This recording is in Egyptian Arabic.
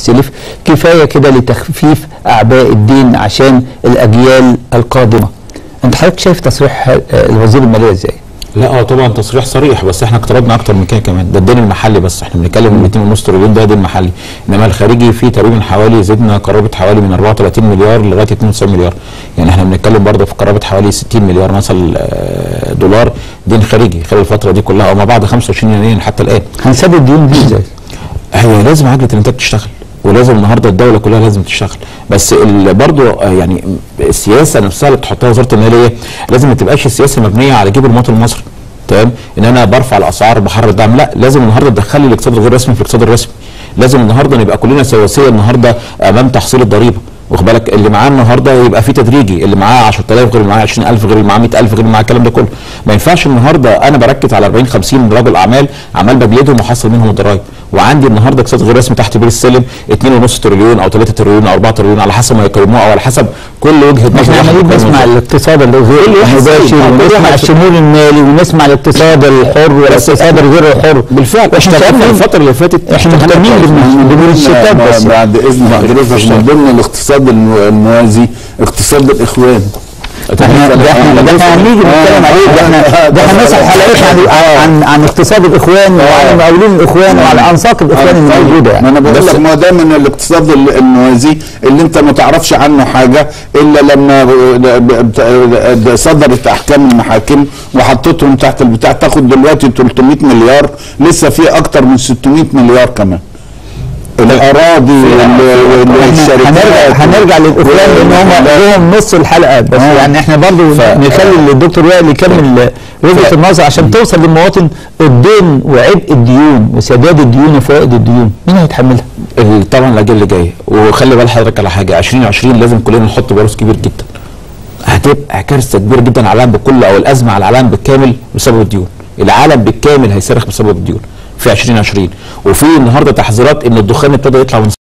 تستلف كفايه كده لتخفيف اعباء الدين عشان الاجيال القادمه انت حضرتك شايف تصريح آه، الوزير الماليه ازاي؟ لا اه طبعا تصريح صريح بس احنا اقترضنا اكتر من كده كمان ده الدين المحلي بس احنا بنتكلم 200 ونص تريليون ده دين محلي انما الخارجي فيه تقريبا حوالي زدنا قرابه حوالي من 34 مليار لغايه 92 مليار يعني احنا بنتكلم برضه في قرابه حوالي 60 مليار مثلا آه، دولار دين خارجي خلال الفتره دي كلها وما بعد 25 يناير حتى الان هنسدد الديون دي ازاي؟ هي لازم عجله الانتاج تشتغل ولازم النهارده الدوله كلها لازم تشتغل بس ال- برضو آه، يعني السياسه نفسها اللي بتحطها وزاره الماليه لازم ما تبقاش السياسه مبنيه على جيب المواطن المصري تمام ان انا برفع الاسعار بحر الدعم لا لازم النهارده تدخل لي الاقتصاد الغير رسمي في الاقتصاد الرسمي لازم النهارده نبقى كلنا سواسيه النهارده امام تحصيل الضريبه واخد بالك اللي معاه النهارده يبقى في تدريجي اللي معاه 10000 غير اللي معاه 20000 غير اللي معاه 100000 غير اللي معاه الكلام ده كله ما ينفعش النهارده انا بركز على 40 50 رجل اعمال عمال بجلدهم وحصل منهم الضرايب وعندي النهارده اقتصاد غير رسمي تحت بير السلم 2.5 تريليون او 3 تريليون او 4 تريليون على حسب ما يقيموه او على حسب كل وجهه نظر احنا واحد عمالين يقيمه نسمع إزاي. الاقتصاد الغير واحد المباشر فيه. كل ونسمع واحد الشمول المالي ونسمع الاقتصاد الحر والاقتصاد الغير الحر بالفعل احنا احنا شفنا شايفين الفتره اللي فاتت احنا مهتمين بالم- بالمنشطات بس بعد اذن حضرتك من ضمن الاقتصاد الم- الموازي اقتصاد الاخوان احنا ده احنا ده احنا هنيجي نتكلم عليه ده احنا ده احنا نسال حلقات عن عن عن اقتصاد الاخوان وعن مقاولين الاخوان وعن انساق الاخوان الموجوده ما يعني انا بقول بس- لك ما هو ده من الاقتصاد ال- الموازي اللي انت ما تعرفش عنه حاجه الا لما ب- ب- صدرت احكام المحاكم وحطتهم تحت البتاع تاخد دلوقتي 300 مليار لسه في اكتر من 600 مليار كمان الاراضي وال- والشركات هنرجع هنرجع للاخوان لان هم لهم نص الحلقه بس آه. يعني احنا برضو نخلي الدكتور وائل يكمل وجهه النظر عشان توصل للمواطن الدين وعبء الديون وسداد الديون وفوائد الديون مين هيتحملها؟ ال- طبعا الاجيال اللي جايه وخلي بال حضرتك على حاجه 2020 لازم كلنا نحط بروس كبير جدا هتبقى كارثه كبيره جدا على العالم بكله او الازمه على العالم بالكامل بسبب الديون العالم بالكامل هيصرخ بسبب الديون في 2020 وفي النهارده تحذيرات ان الدخان ابتدى يطلع من